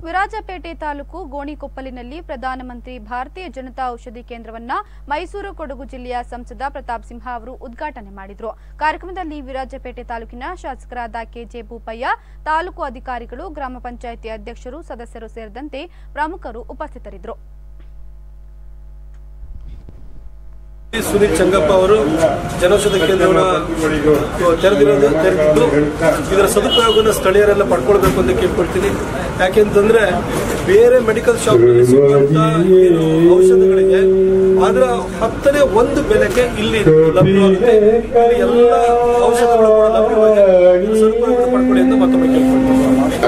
ವಿರಾಜಪೇಟೆ ತಾಲೂಕು ಗೋಣಿಕೊಪ್ಪಲಿನಲ್ಲಿ ಪ್ರಧಾನಮಂತ್ರಿ ಭಾರತೀಯ ಜನತಾ ಔಷಧಿ ಕೇಂದ್ರವನ್ನ ಮೈಸೂರು ಕೊಡಗು ಜಿಲ್ಲೆಯ ಸಂಸದ ಪ್ರತಾಪ್ ಸಿಂಹ ಅವರು ಉದ್ಘಾಟನೆ ಮಾಡಿದರು ಕಾರ್ಯಕ್ರಮದಲ್ಲಿ ವಿರಾಜಪೇಟೆ ತಾಲೂಕಿನ ಶಾಸಕರಾದ ಕೆಜೆ ಭೂಪಯ್ಯ ತಾಲೂಕು ಅಧಿಕಾರಿಗಳು ಗ್ರಾಮ ಪಂಚಾಯಿತಿ ಅಧ್ಯಕ್ಷರು ಸದಸ್ಯರು ಸೇರಿದಂತೆ ಪ್ರಮುಖರು ಉಪಸ್ಥಿತರಿದ್ದರು ಸುನೀಲ್ ಚಂಗಪ್ಪ ಅವರು ಜನೌಷಧಿ ಕೇಂದ್ರವನ್ನು ತೆರೆದಿರೋದು ತೆರೆದಿದ್ದು ಇದರ ಸದುಪಯೋಗವನ್ನು ಸ್ಥಳೀಯರೆಲ್ಲ ಪಡ್ಕೊಳ್ಬೇಕು ಅಂತ ಕೇಳ್ಕೊಳ್ತೀನಿ ಯಾಕೆಂತಂದ್ರೆ ಬೇರೆ ಮೆಡಿಕಲ್ ಶಾಪ್ನಲ್ಲಿ ಸಿಗುವಂತ ಏನು ಔಷಧಗಳಿಗೆ ಅದರ ಹತ್ತನೇ ಒಂದು ಬೆಲೆಗೆ ಇಲ್ಲಿ ಲಭ್ಯವಾಗುತ್ತೆ ಇಲ್ಲಿ ಎಲ್ಲ ಔಷಧಗಳು ಕೂಡ ಲಭ್ಯವಾಗಿ ಇದರ ಸದುಪಯೋಗವನ್ನು ಪಡ್ಕೊಳ್ಳಿ ಅಂತ ಮತ್ತೊಮ್ಮೆ ಕೇಳ್ಕೊಳ್ತೀನಿ